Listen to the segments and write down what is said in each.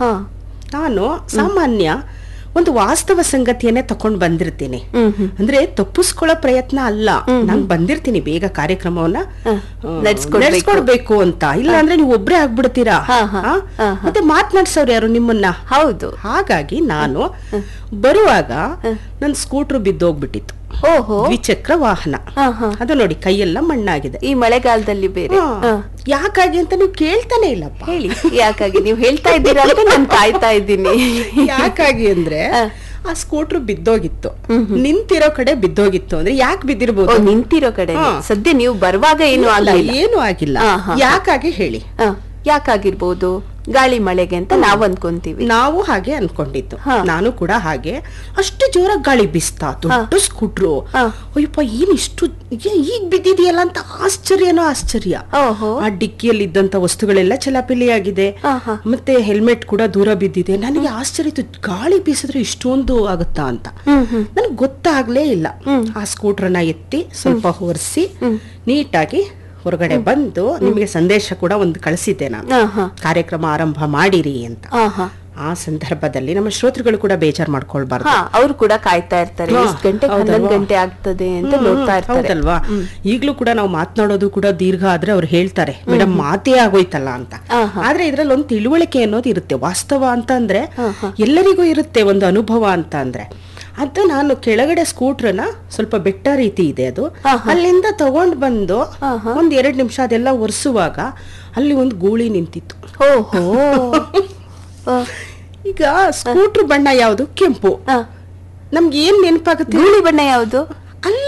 ಹಾ ನಾನು ಸಾಮಾನ್ಯ ಒಂದು ವಾಸ್ತವ ಸಂಗತಿಯನ್ನೇ ತಕೊಂಡ್ ಬಂದಿರ್ತೀನಿ ಹ್ಮ್ ಹ್ಮ್ ಅಂದ್ರೆ ತಪ್ಪಿಸ್ಕೊಳ್ಳೋ ಪ್ರಯತ್ನ ಅಲ್ಲ ನಾನು ಬಂದಿರ್ತೀನಿ ಬೇಗ ಕಾರ್ಯಕ್ರಮವನ್ನ ಹ, ಆ, ನಡ್ಸ್ಕೊಡ್ಬೇಕು. ನಡ್ಸ್ಕೊಡ್ಬೇಕು ಅಂತ ಇಲ್ಲ ಅಂದ್ರೆ ನೀವು ಒಬ್ರೇ ಆಗ್ಬಿಡ್ತೀರಾ ಹಾ, ಹಾ, ಆ? ಹಾ, ಹಾ. ಮತ್ತೆ ಮಾತ್ನಾಡ್ಸೋರು ಯಾರು ನಿಮ್ಮನ್ನ ಹೌದು ಹಾಗಾಗಿ ನಾನು ಬರುವಾಗ ನನ್ನ ಸ್ಕೂಟ್ರು ಬಿದ್ದೋಗ್ಬಿಟ್ಟಿತ್ತು ಓಹೋ ದ್ವಿಚಕ್ರ ವಾಹನ ಹಾ, ಹಾ. ಅದು ನೋಡಿ ಕೈಯೆಲ್ಲ ಮಣ್ಣಾಗಿದೆ ಈ ಮಳೆಗಾಲದಲ್ಲಿ ಬೇರೆ ಹಾ. ಹಾ. ಯಾಕಾಗಿ ಅಂತ ನೀವು ಕೇಳ್ತಾನೆ ಇಲ್ಲಪ್ಪ ಹೇಳಿ ಯಾಕಾಗಿ ನೀವು ಹೇಳ್ತಾ ಇದ್ದೀರಾ ಅಂತ ನಾನು ಕಾಯ್ತಾ ಇದ್ದೀನಿ ಯಾಕಾಗಿ ಅಂದ್ರೆ ಹ. ಆ ಸ್ಕೂಟ್ರು ಬಿದ್ದೋಗಿತ್ತು ನಿಂತಿರೋ ಕಡೆ ಬಿದ್ದೋಗಿತ್ತು ಅಂದ್ರೆ ಯಾಕೆ ಓ ಬಿದ್ದಿರ್ಬೋದು ನಿಂತಿರೋ ಕಡೆ ಹಾ. ಸದ್ಯ ನೀವು ಬರುವಾಗ ಏನು ಇಲ್ಲ, ಆಗಲಿಲ್ಲ ಏನು ಆಗಿಲ್ಲ ಹಾ, ಹಾ, ಹಾ. ಯಾಕಾಗಿ ಹೇಳಿ ಹ, ಯಾಕಾಗಿರ್ಬೋದು ಗಾಳಿ ಮಳೆಗೆ ಅಂತ ನಾವ್ ಅಂದ್ಕೊಂತೀವಿ ನಾವು ಹಾಗೆ ಅನ್ಕೊಂಡಿದ್ದು ಹಾ. ನಾನು ಕೂಡ ಹಾಗೆ ಅಷ್ಟು ಜೋರಾಗಿ ಗಾಳಿ ಬೀಸ್ತಾ ದೊಡ್ಡ ಸ್ಕೂಟ್ರು ಹಾ. ಅಯ್ಯಪ್ಪ ಏನ್ ಇಷ್ಟು ಏ- ಈಗ ಬಿದ್ದಿದೆಯಲ್ಲ ಅಂತ ಆಶ್ಚರ್ಯನೋ ಆಶ್ಚರ್ಯ ಓಹೋ ಆ ಡಿಕ್ಕಿಯಲ್ಲಿ ಇದ್ದಂತ ವಸ್ತುಗಳೆಲ್ಲ ಚಲಾಪಿಲಿಯಾಗಿದೆ ಹಾ, ಹಾ. ಮತ್ತೆ ಹೆಲ್ಮೆಟ್ ಕೂಡ ದೂರ ಬಿದ್ದಿದೆ ನನಗೆ ಆಶ್ಚರ್ಯ ಇತ್ತು ಗಾಳಿ ಬೀಸಿದ್ರೆ ಇಷ್ಟೊಂದು ಆಗುತ್ತಾ ಅಂತ ಹ್ಮ್ ಹ್ಮ್ ನನಗೆ ಗೊತ್ತಾಗ್ಲೇ ಇಲ್ಲ ಆ ಸ್ಕೂಟ್ರನ್ನ ಎತ್ತಿ ಸ್ವಲ್ಪ ಹೊರಿಸಿ ನೀಟಾಗಿ ಹೊರಗಡೆ ಬಂದು ನಿಮಗೆ ಸಂದೇಶ ಕೂಡ ಒಂದು ಕಳಿಸಿದ್ದೆ ನಾನು ಹಾ ಹಾ ಕಾರ್ಯಕ್ರಮ ಆರಂಭ ಮಾಡಿರಿ ಅಂತ ಹಾ ಹಾ ಆ ಸಂದರ್ಭದಲ್ಲಿ ನಮ್ಮ ಶ್ರೋತೃಗಳು ಕೂಡ ಬೇಜಾರ್ ಮಾಡ್ಕೊಳ್ಬಾರ್ದು ಹಾ ಅವ್ರು ಕೂಡ ಕಾಯ್ತಾ ಇರ್ತಾರೆ ಹಾ, ಎಷ್ಟು ಗಂಟೆ ಹೌದಲ್ವಾ? ಹನ್ನೊಂದು ಗಂಟೆ ಆಗ್ತದೆ ಅಂತ ಹ್ಮ್, ನೋಡ್ತಾ ಇರ್ತಾರೆ ಹೌದಲ್ವಾ ಈಗ್ಲೂ ಕೂಡ ನಾವು ಮಾತನಾಡೋದು ಕೂಡ ದೀರ್ಘ ಆದ್ರೆ ಅವ್ರು ಹೇಳ್ತಾರೆ ಮೇಡಮ್ ಮಾತೇ ಆಗೋಯ್ತಲ್ಲ ಅಂತ ಹಾ, ಹಾ. ಆದ್ರೆ ಇದ್ರಲ್ಲಿ ಒಂದು ತಿಳುವಳಿಕೆ ಅನ್ನೋದು ಇರುತ್ತೆ ವಾಸ್ತವ ಅಂತ ಅಂದ್ರೆ ಹಾ, ಹಾ. ಎಲ್ಲರಿಗೂ ಇರುತ್ತೆ ಒಂದು ಅನುಭವ ಅಂತ ಅಂದ್ರೆ ಅದು ನಾನು ಕೆಳಗಡೆ ಸ್ಕೂಟ್ರನ್ನ ಸ್ವಲ್ಪ ಬೆಟ್ಟ ರೀತಿ ಇದೆ ಅದು ಹಾ, ಹಾ. ಅಲ್ಲಿಂದ ತಗೊಂಡ್ ಬಂದು ಹಾ, ಹಾ. ಒಂದ್ ಎರಡ್ ನಿಮಿಷ ಅದೆಲ್ಲ ಒರೆಸುವಾಗ ಅಲ್ಲಿ ಒಂದು ಗೂಳಿ ನಿಂತಿತ್ತು ಓಹೋ ಆ, ಈಗ ಸ್ಕೂಟ್ರ್ ಬಣ್ಣ ಯಾವುದು ಕೆಂಪು ಆ, ನಮ್ಗೆ ಏನ್ ನೆನಪಾಗುತ್ತೆ ಗೂಳಿ ಬಣ್ಣ ಯಾವುದು ಅಲ್ಲ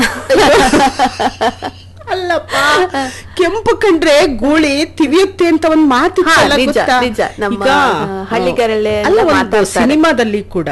ಅಲ್ಲಪ್ಪ ಕೆಂಪು ಕಂಡ್ರೆ ಗೂಳಿ ತಿವಿಯುತ್ತೆ ಅಂತ ಒಂದ್ ಮಾತು ಹಾ, ಇತ್ತಲ್ಲ ನಿಜ, ಗೊತ್ತಾ? ನಿಜ. ನಮ್ಮ, ಈಗ, ಆ, ಹಳ್ಳಿಗರಲ್ಲೇ ಎಲ್ಲ ಅಲ್ಲ, ಒಂದು ಮಾತಾಡ್ತಾರೆ. ಸಿನಿಮಾದಲ್ಲಿ ಕೂಡ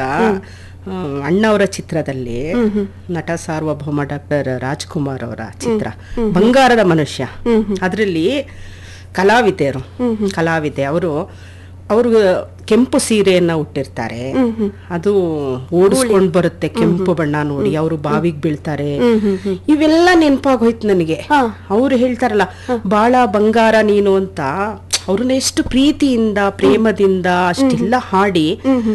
ಆ, ಅಣ್ಣವರ ಚಿತ್ರದಲ್ಲಿ ನಟ ಸಾರ್ವಭೌಮ ಡಾಕ್ಟರ್ ರಾಜ್ಕುಮಾರ್ ಅವರ ಚಿತ್ರ ಬಂಗಾರದ ಮನುಷ್ಯ ಅದರಲ್ಲಿ ಕಲಾವಿದೆಯರು ಕಲಾವಿದೆ ಅವರು ಅವರು ಕೆಂಪು ಸೀರೆಯನ್ನ ಉಟ್ಟಿರ್ತಾರೆ ಅದು ಓಡಿಸ್ಕೊಂಡ್ ಬರುತ್ತೆ ಕೆಂಪು ಬಣ್ಣ ನೋಡಿ ಅವರು ಬಾವಿಗೆ ಬೀಳ್ತಾರೆ ಇವೆಲ್ಲ ನೆನಪಾಗೋಯ್ತು ನನಗೆ ಹಾ. ಅವ್ರು ಹೇಳ್ತಾರಲ್ಲ ಬಾಳ ಬಂಗಾರ ನೀನು ಅಂತ ಅವ್ರನ್ನ ಎಷ್ಟು ಪ್ರೀತಿಯಿಂದ ಪ್ರೇಮದಿಂದ ಅಷ್ಟೆಲ್ಲ ಹಾಡಿ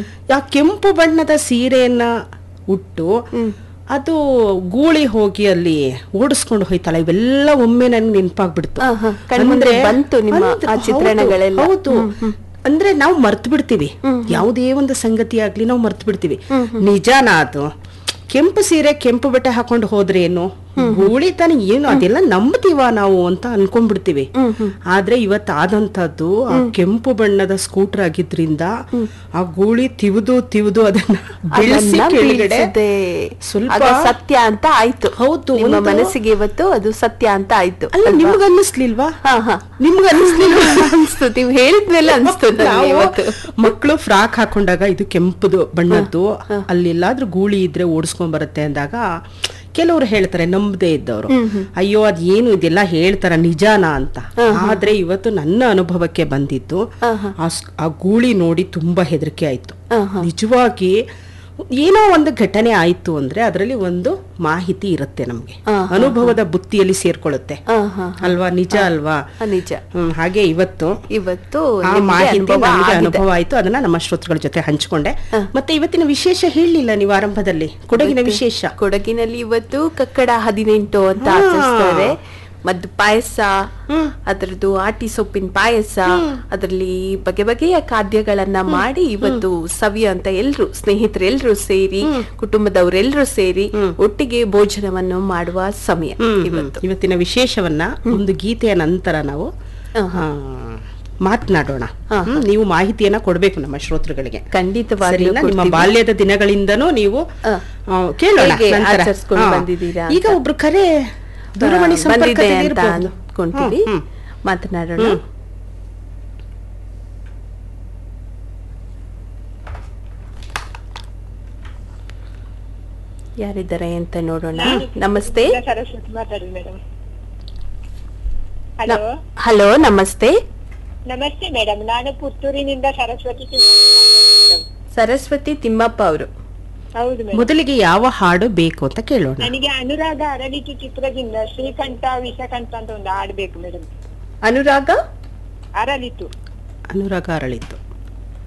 ಆ ಕೆಂಪು ಬಣ್ಣದ ಸೀರೆಯನ್ನ ಉಟ್ಟು ಅದು ಗೂಳಿ ಹೋಗಿ ಅಲ್ಲಿ ಓಡಿಸ್ಕೊಂಡು ಹೋಯ್ತಲ್ಲ ಇವೆಲ್ಲ ಒಮ್ಮೆ ನನ್ಗೆ ನೆನಪಾಗ್ಬಿಡ್ತು ಹಾ, ಹಾ. ಕಣ್ಮುಂದೆ ಅಂದ್ರೆ- ಬಂತು ನಿಮ್ಮ ಅಂದ್ರೆ ಆ ಹೌದು, ಚಿತ್ರಣಗಳೆಲ್ಲ. ಹೌದು ಅಂದ್ರೆ ನಾವು ಮರ್ತು ಬಿಡ್ತೀವಿ ಯಾವುದೇ ಒಂದು ಸಂಗತಿ ಆಗ್ಲಿ ನಾವು ಮರ್ತು ಬಿಡ್ತೀವಿ ನಿಜಾನ ಅದು ಕೆಂಪು ಸೀರೆ ಕೆಂಪು ಬಟ್ಟೆ ಹಾಕೊಂಡು ಹೋದ್ರೆ ಏನು ಗೂಳಿ ತಾನೆ ಏನು ಅದೆಲ್ಲ ನಂಬ್ತೀವ ನಾವು ಅಂತ ಅನ್ಕೊಂಡ್ಬಿಡ್ತೀವಿ ಆದ್ರೆ ಇವತ್ತು ಆದಂತದ್ದು ಆ ಕೆಂಪು ಬಣ್ಣದ ಸ್ಕೂಟರ್ ಆಗಿದ್ರಿಂದ ಆ ಗೂಳಿ ತಿವಿದು ತಿವಿದು ಅದನ್ನ ಬೆಳೆಸಿ ಅದನ್ನ ಕೆಳಗಡೆ ಬೀಳ್ಸಿದೆ. ಸ್ವಲ್ಪ ಅದು ಸತ್ಯ ಅಂತ ಆಯ್ತು ಹೌದು, ನಿಮ್ಮ ಒಂದು- ಮನಸ್ಸಿಗೆ ಇವತ್ತು ಅದು ಸತ್ಯ ಅಂತ ಆಯ್ತು ಅಲ್ಲ ಅಲ್ವಾ? ನಿಮ್ಗ ಅನ್ನಿಸ್ಲಿಲ್ವಾ ಹಾ ಹಾ ನಿಮ್ಗ ಅನ್ನಿಸ್ಲಿಲ್ವಾ ಅನ್ಸ್ತು ನೀವು ಹೇಳಿದ್ಮೇಲೆ ಅನ್ಸ್ತು ನನಗೆ ನಾವು ಇವತ್ತು ಮಕ್ಕಳು ಫ್ರಾಕ್ ಹಾಕೊಂಡಾಗ ಇದು ಕೆಂಪುದು ಬಣ್ಣದ್ದು ಅಲ್ಲೆಲ್ಲಾದ್ರೂ ಗೂಳಿ ಇದ್ರೆ ಓಡಿಸ್ಕೊಂಡ್ ಬರುತ್ತೆ ಅಂದಾಗ ಕೆಲವರು ಹೇಳ್ತಾರೆ ನಂಬದೇ ಇದ್ದವರು ಅಯ್ಯೋ ಅದ್ ಏನು ಇದೆಲ್ಲ ಹೇಳ್ತಾರ ನಿಜಾನ ಅಂತ ಆದ್ರೆ ಇವತ್ತು ನನ್ನ ಅನುಭವಕ್ಕೆ ಬಂದಿದ್ದು ಆ ಸ್- ಆ ಗೂಳಿ ನೋಡಿ ತುಂಬಾ ಹೆದರಿಕೆ ಆಯ್ತು ನಿಜವಾಗಿ ಏನೋ ಒಂದು ಘಟನೆ ಆಯ್ತು ಅಂದ್ರೆ ಅದರಲ್ಲಿ ಒಂದು ಮಾಹಿತಿ ಇರುತ್ತೆ ನಮ್ಗೆ ಅನುಭವದ ಬುತ್ತಿಯಲ್ಲಿ ಸೇರ್ಕೊಳ್ಳುತ್ತೆ ಹಾ ಹಾ ಅಲ್ವಾ ನಿಜ ಅಲ್ವಾ ಹಾ, ನಿಜ ಹ್ಮ್, ಹಾಗೆ ಇವತ್ತು ಇವತ್ತು ಆ ನಿಮ್ಗೆ ಮಾಹಿತಿ ಅನುಭವ ನಮಗೆ ಆಗಿದೆ. ಅನುಭವ ಆಯ್ತು ಅದನ್ನ ನಮ್ಮ ಶ್ರೋತೃಗಳ ಜೊತೆ ಹಂಚಿಕೊಂಡೆ ಮತ್ತೆ ಇವತ್ತಿನ ವಿಶೇಷ ಹೇಳಲಿಲ್ಲ ನೀವು ಆರಂಭದಲ್ಲಿ ಕೊಡಗಿನ ವಿಶೇಷ ಕೊಡಗಿನಲ್ಲಿ ಇವತ್ತು ಕಕ್ಕಡ ಹದಿನೆಂಟು ಅಂತ ಆಚರಿಸ್ತಾರೆ ಮದ್ದು ಪಾಯಸ ಅದರದ್ದು ಆಟಿ ಸೊಪ್ಪಿನ ಪಾಯಸ ಅದರಲ್ಲಿ ಬಗೆ ಬಗೆಯ ಖಾದ್ಯಗಳನ್ನ ಮಾಡಿ ಇವತ್ತು ಸವಿ ಅಂತ ಎಲ್ರು ಸ್ನೇಹಿತರೆಲ್ರು ಸೇರಿ ಕುಟುಂಬದವರೆಲ್ಲರೂ ಸೇರಿ ಒಟ್ಟಿಗೆ ಭೋಜನವನ್ನು ಮಾಡುವ ಸಮಯ ಇವತ್ತು ಇವತ್ತಿನ ವಿಶೇಷವನ್ನ ಒಂದು ಗೀತೆಯ ನಂತರ ನಾವು ಆ, ಮಾತನಾಡೋಣ ಹ್ಮ್, ನೀವು ಮಾಹಿತಿಯನ್ನ ಕೊಡ್ಬೇಕು ನಮ್ಮ ಶ್ರೋತೃಗಳಿಗೆ ಖಂಡಿತವಾಗಿಯೂ ಸರಿನಾ? ನಿಮ್ಮ ಕೊಡ್ತೀವಿ. ಬಾಲ್ಯದ ದಿನಗಳಿಂದನೂ ನೀವು ಆ. ಆ, ಕೇಳೋಣ ಹೇಗೆ ನಂತರ. ಆಚರಿಸ್ಕೊಂಡು ಹಾ. ಬಂದಿದ್ದೀರಾ ಈಗ ಒಬ್ರು ಕರೆ ದೂರವಾಣಿ ಬಂದಿದೆ ಸಂಪರ್ಕದಲ್ಲಿ ಅಂತ ಇರ್ಬೋದು. ಅನ್ಕೊಂತೀವಿ ಹ್ಮ್, ಹ್ಮ್. ಮಾತನಾಡೋಣ ಹ್ಮ್. ಯಾರಿದ್ದಾರೆ ಅಂತ ನೋಡೋಣ ನಮಸ್ತೆ ಸರಸ್ವತಿ ಮಾತಾಡಿ ಮೇಡಮ್ ಹಲೋ ಹಲೋ ನಮಸ್ತೆ ನಮಸ್ತೆ ಮೇಡಮ್ ನಾನು ಪುತ್ತೂರಿನಿಂದ ಸರಸ್ವತಿ ಮೇಡಮ್ ಸರಸ್ವತಿ ತಿಮ್ಮಪ್ಪ ಅವರು ಹೌದು ಮೇಡಮ್ ಮೊದಲಿಗೆ ಯಾವ ಹಾಡು ಬೇಕು ಅಂತ ಕೇಳೋಣ ನನಗೆ ಅನುರಾಗ ಅರಳಿತು ಚಿತ್ರದಿಂದ ಶ್ರೀಕಂಠ ವಿಷಕಂಠ ಅಂತ ಒಂದು ಹಾಡ್ಬೇಕು ಮೇಡಮ್ ಅನುರಾಗ ಅರಳಿತು ಅನುರಾಗ ಅರಳಿತು